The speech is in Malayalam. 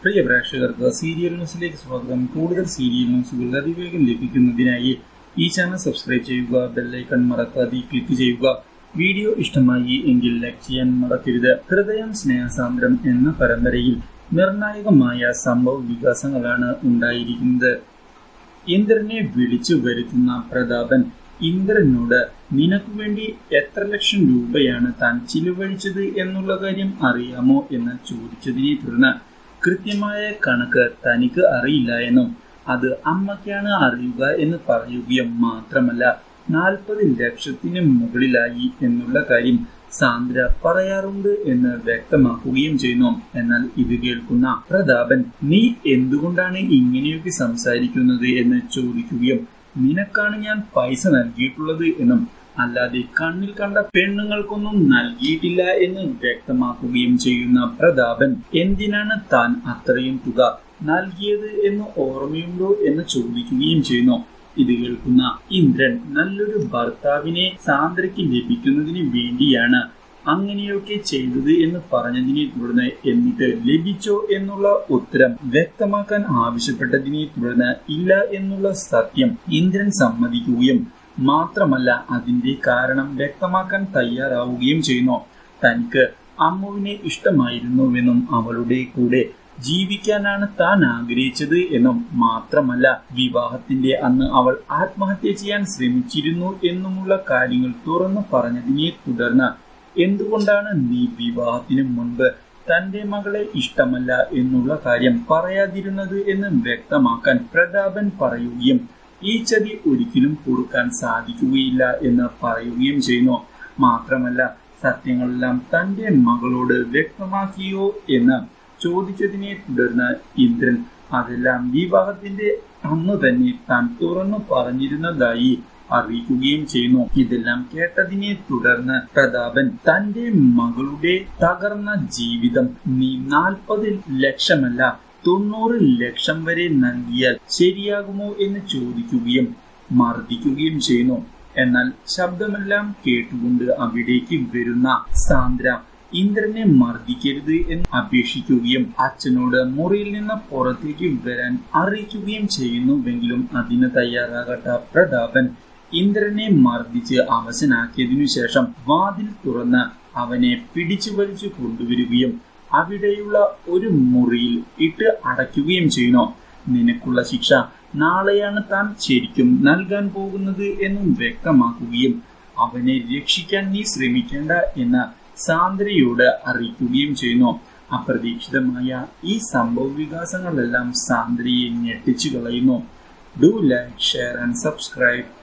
പ്രിയ പ്രേക്ഷകർക്ക് സീരിയൽ ന്യൂസിലേക്ക് സ്വാഗതം കൂടുതൽ സീരിയൽ ന്യൂസുകൾ അതിവേഗം ലഭിക്കുന്നതിനായി ഈ ചാനൽ സബ്സ്ക്രൈബ് ചെയ്യുക ബെല്ലൈക്കൺ മറക്കാതെ ക്ലിക്ക് ചെയ്യുക വീഡിയോ ഇഷ്ടമായി എങ്കിൽ ലൈക്ക് ചെയ്യാൻ മറക്കരുത് ഹൃദയം സ്നേഹസാന്ദ്രം എന്ന പരമ്പരയിൽ നിർണായകമായ സംഭവ വികാസങ്ങളാണ് ഉണ്ടായിരിക്കുന്നത് ഇന്ദ്രനെ വിളിച്ചു വരുത്തുന്ന പ്രതാപൻ ഇന്ദ്രനോട് നിനക്ക് വേണ്ടി എത്ര ലക്ഷം രൂപയാണ് താൻ ചിലവഴിച്ചത് എന്നുള്ള കാര്യം അറിയാമോ എന്ന് ചോദിച്ചതിനെ തുടർന്ന് കൃത്യമായ കണക്ക് തനിക്ക് അറിയില്ല എന്നും അത് അമ്മയ്ക്കാണ് അറിയുക എന്ന് പറയുകയും മാത്രമല്ല നാൽപ്പത് ലക്ഷത്തിന് മുകളിലായി എന്നുള്ള കാര്യം സാന്ദ്ര പറയാറുണ്ട് എന്ന് വ്യക്തമാക്കുകയും ചെയ്യുന്നു എന്നാൽ ഇത് കേൾക്കുന്ന പ്രതാപൻ നീ എന്തുകൊണ്ടാണ് ഇങ്ങനെയൊക്കെ സംസാരിക്കുന്നത് എന്ന് ചോദിക്കുകയും നിനക്കാണ് ഞാൻ പൈസ നൽകിയിട്ടുള്ളത് എന്നും അല്ലാതെ കണ്ണിൽ കണ്ട പെണ്ണുങ്ങൾക്കൊന്നും നൽകിയിട്ടില്ല എന്ന് വ്യക്തമാക്കുകയും ചെയ്യുന്ന പ്രതാപൻ എന്തിനാണ് താൻ അത്രയും തുക നൽകിയത് എന്ന് ഓർമ്മയുണ്ടോ എന്ന് ചോദിക്കുകയും ചെയ്യുന്നു ഇത് കേൾക്കുന്ന ഇന്ദ്രൻ നല്ലൊരു ഭർത്താവിനെ സാന്ദ്രയ്ക്ക് ലഭിക്കുന്നതിന് വേണ്ടിയാണ് അങ്ങനെയൊക്കെ ചെയ്തത് എന്ന് പറഞ്ഞതിനെ തുടർന്ന് എന്നിട്ട് ലഭിച്ചോ എന്നുള്ള ഉത്തരം വ്യക്തമാക്കാൻ ആവശ്യപ്പെട്ടതിനെ തുടർന്ന് ഇല്ല എന്നുള്ള സത്യം ഇന്ദ്രൻ സമ്മതിക്കുകയും മാത്രമല്ല അതിന്റെ കാരണം വ്യക്തമാക്കാൻ തയ്യാറാവുകയും ചെയ്യുന്നു തനിക്ക് അമ്മുവിനെ ഇഷ്ടമായിരുന്നുവെന്നും അവളുടെ കൂടെ ജീവിക്കാനാണ് താൻ ആഗ്രഹിച്ചത് എന്നും മാത്രമല്ല വിവാഹത്തിന്റെ അന്ന് അവൾ ആത്മഹത്യ ചെയ്യാൻ ശ്രമിച്ചിരുന്നു എന്നുമുള്ള കാര്യങ്ങൾ തുറന്നു പറഞ്ഞതിനെ തുടർന്ന് എന്തുകൊണ്ടാണ് നീ വിവാഹത്തിന് മുൻപ് തന്റെ മകളെ ഇഷ്ടമല്ല എന്നുള്ള കാര്യം പറയാതിരുന്നത് എന്ന് വ്യക്തമാക്കാൻ പ്രതാപൻ പറയുകയും ഈ ചതി ഒരിക്കലും കൊടുക്കാൻ സാധിക്കുകയില്ല എന്ന് പറയുകയും ചെയ്യുന്നു മാത്രമല്ല സത്യങ്ങളെല്ലാം തന്റെ മകളോട് വ്യക്തമാക്കിയോ എന്ന് ചോദിച്ചതിനെ തുടർന്ന് ഇന്ദ്രൻ അതെല്ലാം വിവാഹത്തിന്റെ അന്ന് തന്നെ താൻ തുറന്നു പറഞ്ഞിരുന്നതായി അറിയിക്കുകയും ചെയ്യുന്നു ഇതെല്ലാം കേട്ടതിനെ തുടർന്ന് പ്രതാപൻ തന്റെ മകളുടെ തകർന്ന ജീവിതം നീ നാൽപ്പത് ലക്ഷമല്ല തൊണ്ണൂറ് ലക്ഷം വരെ നൽകിയാൽ ശരിയാകുമോ എന്ന് ചോദിക്കുകയും മർദ്ദിക്കുകയും ചെയ്യുന്നു എന്നാൽ ശബ്ദമെല്ലാം കേട്ടുകൊണ്ട് അവിടേക്ക് വരുന്ന സാന്ദ്ര ഇന്ദ്രനെ മർദ്ദിക്കരുത് എന്ന് അപേക്ഷിക്കുകയും അച്ഛനോട് മുറിയിൽ നിന്ന് പുറത്തേക്ക് വരാൻ അറിയിക്കുകയും ചെയ്യുന്നുവെങ്കിലും അതിന് തയ്യാറാകട്ട പ്രതാപൻ ഇന്ദ്രനെ മർദ്ദിച്ച് അവശനാക്കിയതിനു ശേഷം വാതിൽ തുറന്ന് അവനെ പിടിച്ചു വലിച്ചു കൊണ്ടുവരികയും അവിടെയുള്ള ഒരു മുറിയിൽ ഇട്ട് അടയ്ക്കുകയും ചെയ്യുന്നു നിനക്കുള്ള ശിക്ഷ നാളെയാണ് താൻ ശരിക്കും നൽകാൻ പോകുന്നത് എന്നും വ്യക്തമാക്കുകയും അവനെ രക്ഷിക്കാൻ നീ ശ്രമിക്കേണ്ട എന്ന് സാന്ദ്രയോട് അറിയിക്കുകയും ചെയ്യുന്നു അപ്രതീക്ഷിതമായ ഈ സംഭവ വികാസങ്ങളെല്ലാം സാന്ദ്രയെ ഞെട്ടിച്ചു കളയുന്നു do like share and subscribe